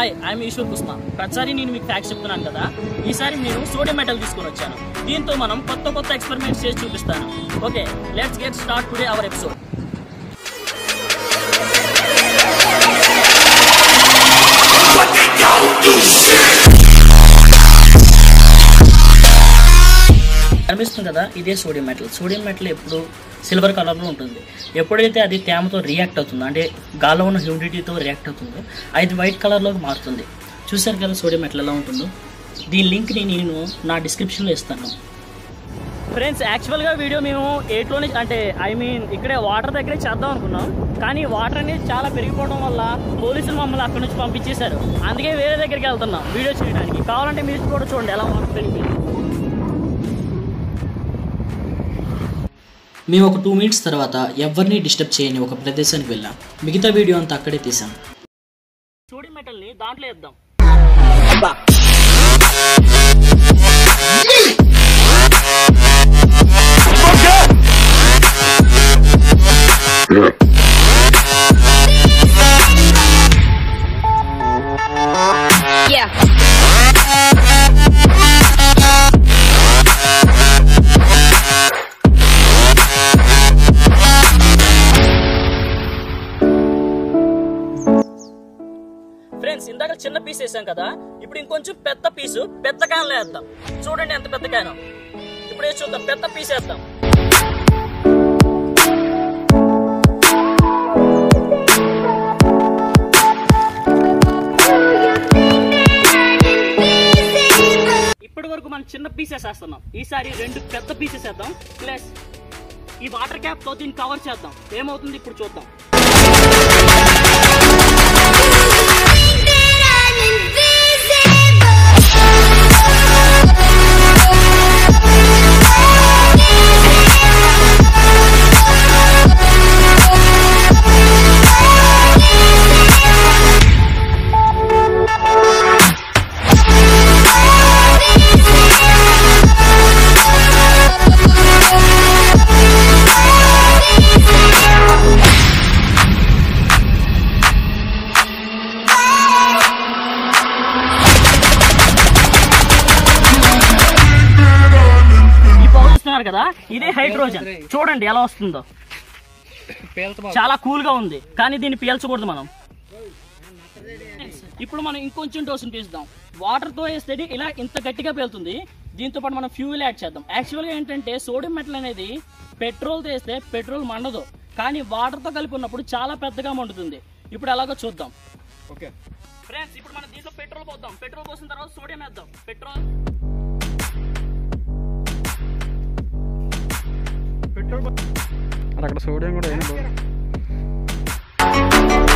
Hi I'm Eshwar Pushpa ప్రతిసారి నేను మీకు ఫ్యాక్స్ చెప్తున్నాను కదా ఈసారి నేను సోడియం మెటల్ తీసుకొని వచ్చాను దీంతో మనం కొత్త కొత్త ఎక్స్పెరిమెంట్స్ చేసి చూపిస్తాను okay let's get start today our episode కనిపిస్తుంది కదా ఇదే సోడియం మెటల్ సోడియం మెటల్ ఎప్పుడు సిల్వర్ కలర్లో ఉంటుంది ఎప్పుడైతే అది తేమతో రియాక్ట్ అవుతుందో అంటే గాల్లో ఉన్న హ్యూమిడిటీతో రియాక్ట్ అవుతుందో అది వైట్ కలర్లోకి మారుతుంది చూసారు కదా సోడియం మెటల్ ఎలా ఉంటుందో దీని లింక్ని నేను నా డిస్క్రిప్షన్లో ఇస్తాను ఫ్రెండ్స్ యాక్చువల్గా వీడియో మేము ఎయిట్లోనే అంటే ఐ మీన్ ఇక్కడే వాటర్ దగ్గరే చేద్దాం అనుకున్నాం కానీ వాటర్ అనేది చాలా పెరిగిపోవడం వల్ల పోలీసులు మమ్మల్ని అక్కడ నుంచి పంపించేశారు అందుకే వేరే దగ్గరికి వెళ్తున్నాం వీడియో చేయడానికి కావాలంటే మీరు కూడా చూడండి ఎలా వాటర్ పెరిగిపోయింది మేము ఒక టూ మినిట్స్ తర్వాత ఎవరిని డిస్టర్బ్ చేయని ఒక ప్రదేశానికి వెళ్ళాం మిగతా వీడియో అంతా అక్కడే తీసాం సోడియం మెటల్ని దాంట్లో వేద్దాం Yeah. ఫ్రెండ్స్ ఇందాక చిన్న పీస్ వేసాం కదా ఇప్పుడు ఇంకొంచెం పెద్ద పీసు పెద్ద క్యాన్లో వేద్దాం చూడండి ఎంత పెద్ద క్యాన్ ఇప్పుడు వేసి చూద్దాం పెద్ద పీస్ వేద్దాం ఇప్పటి వరకు మనం చిన్న పీసెస్ వేస్తున్నాం ఈసారి రెండు పెద్ద పీసెస్ వేద్దాం ప్లస్ ఈ వాటర్ క్యాప్ తో దీన్ని కవర్ చేద్దాం ఏమవుతుంది ఇప్పుడు చూద్దాం ఈ పౌడర్ ఇస్తున్నారు కదా ఇదే హైడ్రోజన్ చూడండి ఎలా వస్తుందో చాలా కూల్ గా ఉంది కానీ దీన్ని పీల్చకూడదు మనం ఇప్పుడు మనం ఇంకొంచెం డోసును తీద్దాం వాటర్ తో వేస్తే ఇలా ఇంత గట్టిగా పేలుతుంది దీంతో పాటు మనం ఫ్యూల్ యాడ్ చేద్దాం యాక్చువల్ గా ఏంటంటే సోడియం మెటల్ అనేది పెట్రోల్ తో వేస్తే పెట్రోల్ మండదు కానీ వాటర్ తో కలిపి ఉన్నప్పుడు చాలా పెద్దగా మండుతుంది ఇప్పుడు ఎలాగో చూద్దాం ఓకే ఫ్రెండ్స్ ఇప్పుడు మనం దీంట్లో పెట్రోల్ పోద్దాం పెట్రోల్ పోసిన తర్వాత సోడియం వేద్దాం పెట్రోల్ పెట్రోల్ అక్కడ సోడియం కూడా ఏం లేదు